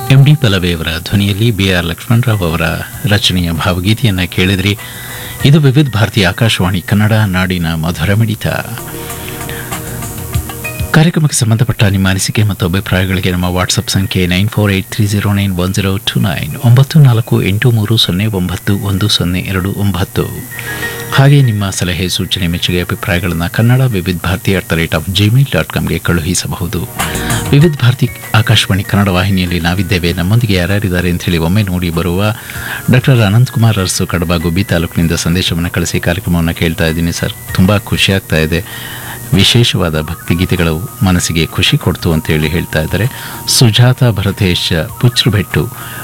M D ಪಲವೆಯವರ ಧ್ವನಿಯಲ್ಲಿ B R Lakshmanrao ಅವರ ರಚನೆಯ ಭಾವಗೀತೆಯನ್ನು ಕೇಳಿದ್ರಿ ಇದು ವಿವಿಧ ಭಾರತಿ ಆಕಾಶವಾಣಿ ಕನ್ನಡ ನಾಡಿನ ಮಧುರ ಮಿಡಿತ ಕಾರ್ಯಕ್ರಮಕ್ಕೆ ಸಂಬಂಧಪಟ್ಟ ನಿಮ್ಮ ಅನಿಸಿಕೆ ಮತ್ತು ಅಭಿಪ್ರಾಯಗಳಿಗೆ ನಮ್ಮ ವಾಟ್ಸಪ್ ಸಂಖ್ಯೆ nine four eight three zero nine one zero two nine ಒಂಬತ್ತು ನಾಲ್ಕು ಎಂಟು ಮೂರು ಸೊನ್ನೆ ಒಂಬತ್ತು ಒಂದು ಸೊನ್ನೆ ಎರಡು ಒಂಬತ್ತು ಹಾಗೆ ನಿಮ್ಮ ಸಲಹೆ ಸೂಚನೆ ಮೆಚ್ಚುಗೆ ಅಭಿಪ್ರಾಯಗಳನ್ನು Kannada Vividh Bharati at the rate of Gmail dot ಕಾಮ್ಗೆ ಕಳುಹಿಸಬಹುದು ವಿವಿಧ ಭಾರತಿ ಆಕಾಶವಾಣಿ ಕನ್ನಡ ವಾಹಿನಿಯಲ್ಲಿ ನಾವಿದ್ದೇವೆ ನಮ್ಮೊಂದಿಗೆ ಯಾರ್ಯಾರಿದ್ದಾರೆ ಅಂತ ಹೇಳಿ ಒಮ್ಮೆ ನೋಡಿ ಬರುವ ಡಾಕ್ಟರ್ ಅನಂತಕುಮಾರ್ ಅರಸು ಕಡಬ ಗುಬ್ಬಿ ತಾಲೂಕಿನಿಂದ ಸಂದೇಶವನ್ನು ಕಳಿಸಿ ಕಾರ್ಯಕ್ರಮವನ್ನು ಕೇಳ್ತಾ ಇದ್ದೀನಿ ಸರ್ ತುಂಬ ಖುಷಿ ಆಗ್ತಾ ಇದೆ ವಿಶೇಷವಾದ ಭಕ್ತಿಗೀತೆಗಳು ಮನಸ್ಸಿಗೆ ಖುಷಿ ಕೊಡ್ತು ಅಂತೇಳಿ ಹೇಳ್ತಾ ಇದ್ದಾರೆ ಸುಜಾತ ಭರತೇಶ್ ಪುಚ್ರಬೆಟ್ಟು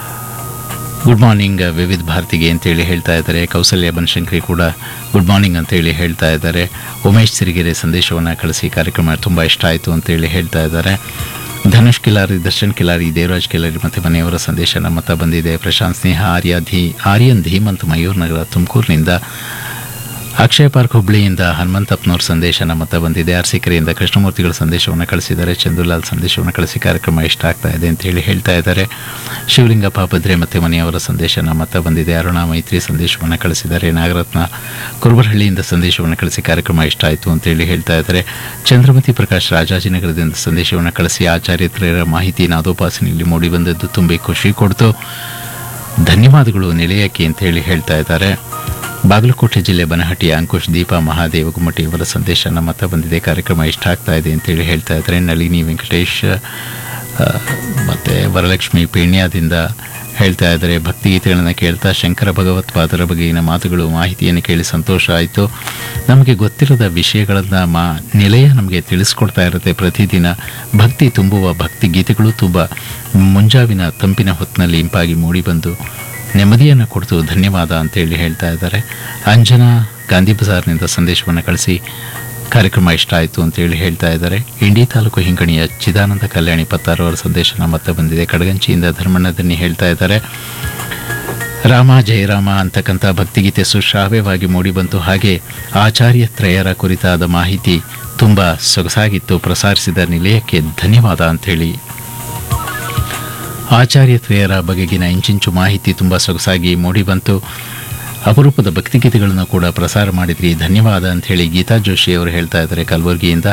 ಗುಡ್ ಮಾರ್ನಿಂಗ್ ವಿವಿಧ ಭಾರತಿಗೆ ಅಂತೇಳಿ ಹೇಳ್ತಾ ಇದ್ದಾರೆ ಕೌಸಲ್ಯ ಬನಶಂಕರಿ ಕೂಡ ಗುಡ್ ಮಾರ್ನಿಂಗ್ ಅಂತೇಳಿ ಹೇಳ್ತಾ ಇದ್ದಾರೆ ಉಮೇಶ್ ಸಿರಿಗೆರೆ ಸಂದೇಶವನ್ನು ಕಳಿಸಿ ಕಾರ್ಯಕ್ರಮ ತುಂಬ ಇಷ್ಟ ಆಯಿತು ಅಂತೇಳಿ ಹೇಳ್ತಾ ಇದ್ದಾರೆ ಧನುಷ್ ಕಿಲಾರಿ ದರ್ಶನ್ ಕಿಲಾರಿ ದೇವರಾಜ್ ಕಿಲಾರಿ ಮತ್ತು ಮನೆಯವರ ಸಂದೇಶ ನಮ್ಮ ಹತ್ರ ಬಂದಿದೆ ಪ್ರಶಾಂತ್ ಸ್ನೇಹ ಆರ್ಯ ಧೀ ಆರ್ಯನ್ ಧೀಮಂತ್ ಮಯೂರ್ ನಗರ ತುಮಕೂರಿನಿಂದ ಅಕ್ಷಯ ಪಾರ್ಕ್ ಹುಬ್ಳಿಯಿಂದ ಹನುಮಂತಪ್ಪನವ್ರ ಸಂದೇಶ ನಮ್ಮ ಹತ್ರ ಬಂದಿದೆ ಅರಸೀಕೆರೆಯಿಂದ ಕೃಷ್ಣಮೂರ್ತಿಗಳ ಸಂದೇಶವನ್ನು ಕಳಿಸಿದ್ದಾರೆ ಚಂದುಲಾಲ್ ಸಂದೇಶವನ್ನು ಕಳಿಸಿ ಕಾರ್ಯಕ್ರಮ ಇಷ್ಟ ಆಗ್ತಾ ಇದೆ ಅಂತ ಹೇಳಿ ಹೇಳ್ತಾ ಇದ್ದಾರೆ ಶಿವಲಿಂಗಪ್ಪ ಭದ್ರೆ ಮತ್ತು ಮನೆಯವರ ಸಂದೇಶ ನಮ್ಮ ಹತ್ರ ಬಂದಿದೆ ಅರುಣಾ ಮೈತ್ರಿ ಸಂದೇಶವನ್ನು ಕಳಿಸಿದ್ದಾರೆ ನಾಗರತ್ನ ಕುರುಬರಹಳ್ಳಿಯಿಂದ ಸಂದೇಶವನ್ನು ಕಳಿಸಿ ಕಾರ್ಯಕ್ರಮ ಇಷ್ಟ ಆಯಿತು ಅಂತೇಳಿ ಹೇಳ್ತಾ ಇದ್ದಾರೆ ಚಂದ್ರಮತಿ ಪ್ರಕಾಶ್ ರಾಜಾಜಿನಗರದಿಂದ ಸಂದೇಶವನ್ನು ಕಳಿಸಿ ಆಚಾರ್ಯತ್ರರ ಮಾಹಿತಿ ನಾದೋಪಾಸನೆಯಲ್ಲಿ ಮೂಡಿಬಂದದ್ದು ತುಂಬಿ ಖುಷಿ ಕೊಡ್ತು ಧನ್ಯವಾದಗಳು ನಿಲಯಕ್ಕೆ ಅಂತ ಹೇಳಿ ಹೇಳ್ತಾ ಇದ್ದಾರೆ ಬಾಗಲಕೋಟೆ ಜಿಲ್ಲೆ ಬನಹಟ್ಟಿಯ ಅಂಕುಶ್ ದೀಪಾ ಮಹಾದೇವ ಗುಮ್ಮಟಿ ಇವರ ಸಂದೇಶ ನಮ್ಮ ಹತ್ರ ಬಂದಿದೆ ಕಾರ್ಯಕ್ರಮ ಇಷ್ಟ ಆಗ್ತಾ ಇದೆ ಅಂತೇಳಿ ಹೇಳ್ತಾ ಇದ್ದಾರೆ ನಳಿನಿ ವೆಂಕಟೇಶ್ ಆ, ಮತ್ತೆ ವರಲಕ್ಷ್ಮಿ ಪೇಣ್ಯದಿಂದ ಹೇಳ್ತಾ ಇದ್ದಾರೆ ಭಕ್ತಿಗೀತೆಗಳನ್ನು ಕೇಳ್ತಾ ಶಂಕರ ಭಗವತ್ಪಾದರ ಬಗೆಗಿನ ಮಾತುಗಳು ಮಾಹಿತಿಯನ್ನು ಕೇಳಿ ಸಂತೋಷ ಆಯಿತು ನಮಗೆ ಗೊತ್ತಿರದ ವಿಷಯಗಳನ್ನು ಮಾ ನಿಲಯ ನಮಗೆ ತಿಳಿಸ್ಕೊಡ್ತಾ ಇರುತ್ತೆ ಪ್ರತಿದಿನ ಭಕ್ತಿ ತುಂಬುವ ಭಕ್ತಿ ಗೀತೆಗಳು ತುಂಬ ಮುಂಜಾವಿನ ತಂಪಿನ ಹೊತ್ತಿನಲ್ಲಿ ಇಂಪಾಗಿ ಮೂಡಿಬಂದು ನೆಮ್ಮದಿಯನ್ನು ಕೊಡ್ತು ಧನ್ಯವಾದ ಅಂತೇಳಿ ಹೇಳ್ತಾ ಇದ್ದಾರೆ ಅಂಜನಾ ಗಾಂಧಿ ಬಜಾರ್ನಿಂದ ಸಂದೇಶವನ್ನು ಕಳಿಸಿ ಕಾರ್ಯಕ್ರಮ ಇಷ್ಟ ಆಯಿತು ಅಂತೇಳಿ ಹೇಳ್ತಾ ಇದ್ದಾರೆ ಇಂಡಿ ತಾಲೂಕು ಹಿಂಗಣಿಯ ಚಿದಾನಂದ ಕಲ್ಯಾಣಿ ಪತ್ತಾರು ಅವರ ಸಂದೇಶ ನಮ್ಮ ಹತ್ರ ಬಂದಿದೆ ಕಡಗಂಚಿಯಿಂದ ಧರ್ಮಣ್ಣ ದನ್ನಿ ಹೇಳ್ತಾ ಇದ್ದಾರೆ ರಾಮ ಜಯರಾಮ ಅಂತಕ್ಕಂಥ ಭಕ್ತಿಗೀತೆ ಸುಶ್ರಾವ್ಯವಾಗಿ ಮೂಡಿಬಂತು ಹಾಗೆ ಆಚಾರ್ಯ ತ್ರಯರ ಕುರಿತಾದ ಮಾಹಿತಿ ತುಂಬ ಸೊಗಸಾಗಿತ್ತು ಪ್ರಸಾರಿಸಿದ ನಿಲಯಕ್ಕೆ ಧನ್ಯವಾದ ಅಂಥೇಳಿ ಆಚಾರ್ಯ ತ್ರಯರ ಬಗೆಗಿನ ಇಂಚಿಂಚು ಮಾಹಿತಿ ತುಂಬ ಸೊಗಸಾಗಿ ಮೂಡಿಬಂತು ಅಪರೂಪದ ಭಕ್ತಿಗೀತೆಗಳನ್ನು ಕೂಡ ಪ್ರಸಾರ ಮಾಡಿದ್ರಿ ಧನ್ಯವಾದ ಅಂಥೇಳಿ ಗೀತಾ ಜೋಶಿ ಅವರು ಹೇಳ್ತಾ ಇದ್ದಾರೆ ಕಲಬುರಗಿಯಿಂದ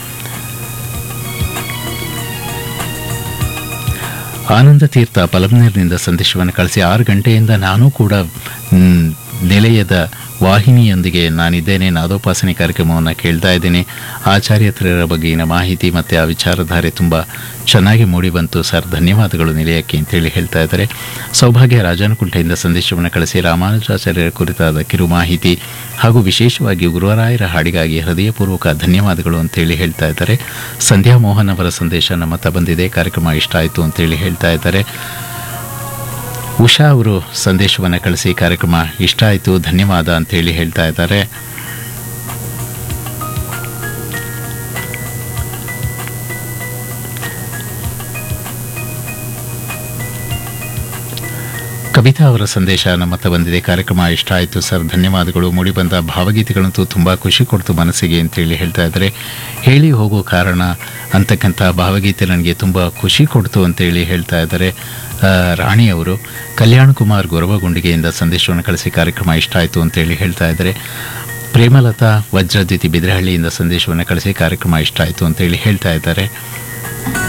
ಆನಂದ ತೀರ್ಥ ಪಲಮ್ನೀರ್ನಿಂದ ಸಂದೇಶವನ್ನು ಕಳಿಸಿ ಆರು ಗಂಟೆಯಿಂದ ನಾನು ಕೂಡ ಮ್, ನಿಲಯದ ವಾಹಿನಿಯೊಂದಿಗೆ ನಾನಿದ್ದೇನೆ ನಾದೋಪಾಸನೆ ಕಾರ್ಯಕ್ರಮವನ್ನು ಕೇಳ್ತಾ ಇದ್ದೇನೆ ಆಚಾರ್ಯತ್ರರ ಬಗೆಗಿನ ಮಾಹಿತಿ ಮತ್ತು ಆ ವಿಚಾರಧಾರೆ ತುಂಬ ಚೆನ್ನಾಗಿ ಮೂಡಿಬಂತು ಸರ್ ಧನ್ಯವಾದಗಳು ನಿಲಯಕ್ಕೆ ಅಂತೇಳಿ ಹೇಳ್ತಾ ಇದ್ದಾರೆ ಸೌಭಾಗ್ಯ ರಾಜಾನುಕುಂಠೆಯಿಂದ ಸಂದೇಶವನ್ನು ಕಳಿಸಿ ರಾಮಾನುಜಾಚಾರ್ಯರ ಕುರಿತಾದ ಕಿರು ಮಾಹಿತಿ ಹಾಗೂ ವಿಶೇಷವಾಗಿ ಗುರುವರಾಯರ ಹಾಡಿಗಾಗಿ ಹೃದಯಪೂರ್ವಕ ಧನ್ಯವಾದಗಳು ಅಂತೇಳಿ ಹೇಳ್ತಾ ಇದ್ದಾರೆ ಸಂಧ್ಯಾ ಮೋಹನ್ ಅವರ ಸಂದೇಶ ನಮ್ಮ ಹತ್ರ ಬಂದಿದೆ ಕಾರ್ಯಕ್ರಮ ಇಷ್ಟ ಆಯಿತು ಅಂತೇಳಿ ಹೇಳ್ತಾ ಇದ್ದಾರೆ ಉಷಾ ಅವರು ಸಂದೇಶವನ್ನು ಕಳಿಸಿ ಕಾರ್ಯಕ್ರಮ ಇಷ್ಟ ಆಯಿತು ಧನ್ಯವಾದ ಅಂತೇಳಿ ಹೇಳ್ತಾ ಇದ್ದಾರೆ ಕವಿತಾ ಅವರ ಸಂದೇಶ ನಮ್ಮ ಹತ್ರ ಬಂದಿದೆ ಕಾರ್ಯಕ್ರಮ ಇಷ್ಟ ಆಯಿತು ಸರ್ ಧನ್ಯವಾದಗಳು ಮೂಡಿಬಂದ ಭಾವಗೀತೆಗಳಂತೂ ತುಂಬ ಖುಷಿ ಕೊಡ್ತು ಮನಸ್ಸಿಗೆ ಅಂತೇಳಿ ಹೇಳ್ತಾ ಇದ್ದಾರೆ ಹೇಳಿ ಹೋಗೋ ಕಾರಣ ಅಂತಕ್ಕಂಥ ಭಾವಗೀತೆ ನನಗೆ ತುಂಬ ಖುಷಿ ಕೊಡ್ತು ಅಂತೇಳಿ ಹೇಳ್ತಾ ಇದ್ದಾರೆ ಆ, ರಾಣಿ ಅವರು ಕಲ್ಯಾಣ್ ಕುಮಾರ್ ಗೊರವಗುಂಡಿಗೆಯಿಂದ ಸಂದೇಶವನ್ನು ಕಳಿಸಿ ಕಾರ್ಯಕ್ರಮ ಇಷ್ಟ ಆಯಿತು ಅಂತೇಳಿ ಹೇಳ್ತಾ ಇದ್ದಾರೆ ಪ್ರೇಮಲತಾ ವಜ್ರದ್ಯುತಿ ಬಿದ್ರಹಳ್ಳಿಯಿಂದ ಸಂದೇಶವನ್ನು ಕಳಿಸಿ ಕಾರ್ಯಕ್ರಮ ಇಷ್ಟ ಆಯಿತು ಅಂತೇಳಿ ಹೇಳ್ತಾ ಇದ್ದಾರೆ